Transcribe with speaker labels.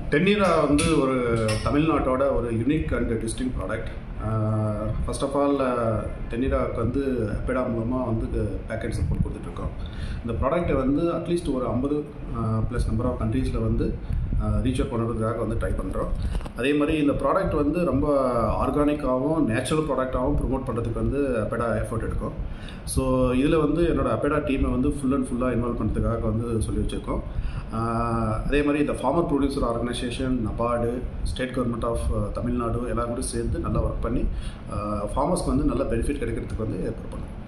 Speaker 1: டென்னீரா வந்து ஒரு தமிழ்நாட்டோட ஒரு unique and distinct product first of all டென்னீராவுக்கு வந்து அப்பேடா மூலமாக வந்து பேக்கெட் சப்போர்ட் கொடுத்துட்ருக்கோம் இந்த ப்ராடக்ட்டை வந்து அட்லீஸ்ட் ஒரு ஐம்பது ப்ளஸ் நம்பர் ஆஃப் கண்ட்ரீஸில் வந்து ரீச் அவுட் பண்ணுறதுக்காக வந்து ட்ரை பண்ணுறோம் அதே மாதிரி இந்த ப்ராடக்ட் வந்து ரொம்ப ஆர்கானிக்காகவும் நேச்சுரல் ப்ராடக்டாகவும் ப்ரொமோட் பண்ணுறதுக்கு வந்து அப்பேடா எஃபர்ட் எடுக்கும் ஸோ இதில் வந்து என்னோட அப்பேடா டீமை வந்து ஃபுல் அண்ட் ஃபுல்லாக இன்வால்வ் பண்ணுறதுக்காக வந்து சொல்லி வச்சுருக்கோம் அதே மாதிரி இந்த farmer producer organisation NABARD state government of Tamil Nadu எல்லாரும் கூட சேர்ந்து நல்லா ஒர்க் பண்ணி ஃபார்மர்ஸ்க்கு வந்து நல்ல பெனிஃபிட் கிடைக்கிறதுக்கு வந்து ஏற்பாடு பண்ணுவோம்